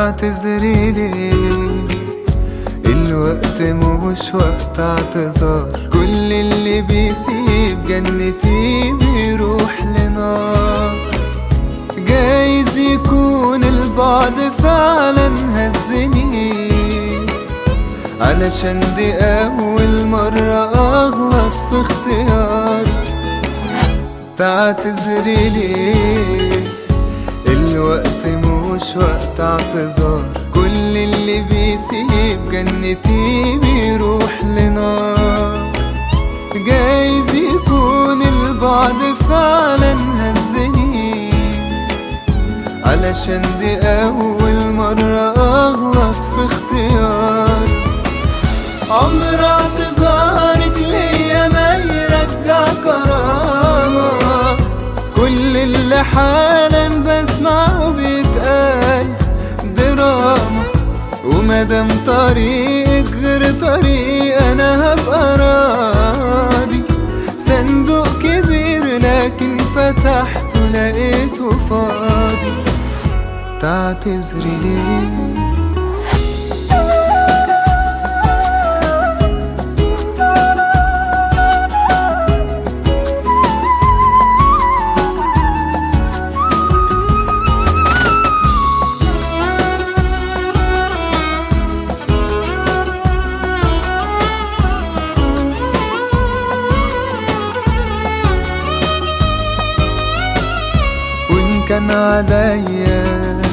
تعتذري ليه الوقت مش وقت اعتذار كل اللي بيسيب جنتي بيروح لنار جايز يكون البعد فعلا هزني علشان دي أول مرة أغلط في اختياري تعتذري ليه الوقت مش وقت اعتذار كل اللي بيسيب جنتي بيروح لنار جايز يكون البعد فعلا هزني علشان دي أول مرة أغلط في اختياري عمر اعتذارك ليا ما يرجع كرامة كل اللي حالا بسمعه بيتقال دراما ومادام طريقك غير طريق انا هبقى راضي صندوق كبير لكن فتحته لقيته فاضي تعتذري ليه وإن كان عليا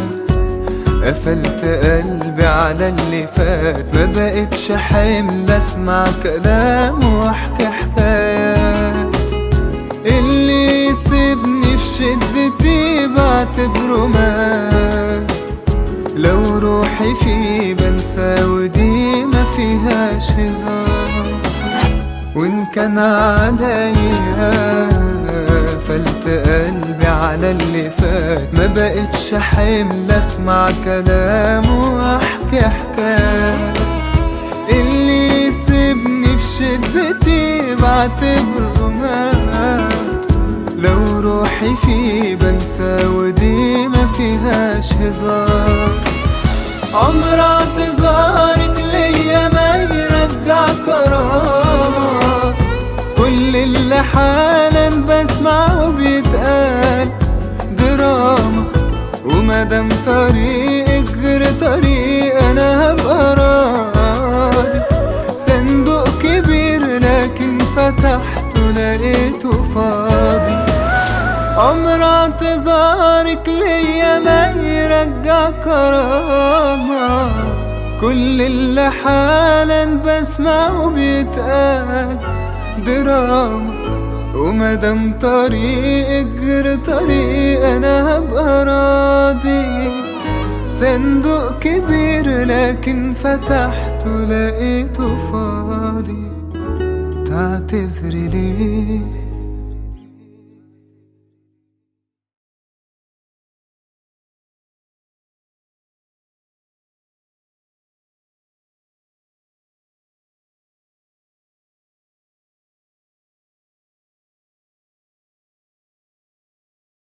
قفلت قلبي على اللي فات ما بقتش حمل اسمع كلام واحكي حكايات اللي يسيبني في شدتي بعتبره مات لو روحي فيه بنسى ودي ما فيهاش هزار وإن كان عليا قفلت قلبي على اللي فات ما بقتش حمل اسمع كلام واحكي حكايات اللي يسيبني في شدتي بعتبره مات لو روحي فيه بنسى ودي ما فيهاش هزار عمر اعتذارك ليا ما يرجع كرامة كل اللي حالا بسمعه بيتقال دراما ومادام طريقك غير طريق انا هبقى راضي صندوق كبير لكن فتحته لقيته فاضي عمر اعتذارك ليا ما يرجع كرامة كل اللي حالا بسمعه بيتقال دراما ومادام طريقك غير طريق انا هبقى راضي صندوق كبير لكن فتحته لقيته فاضي تعتذري ليه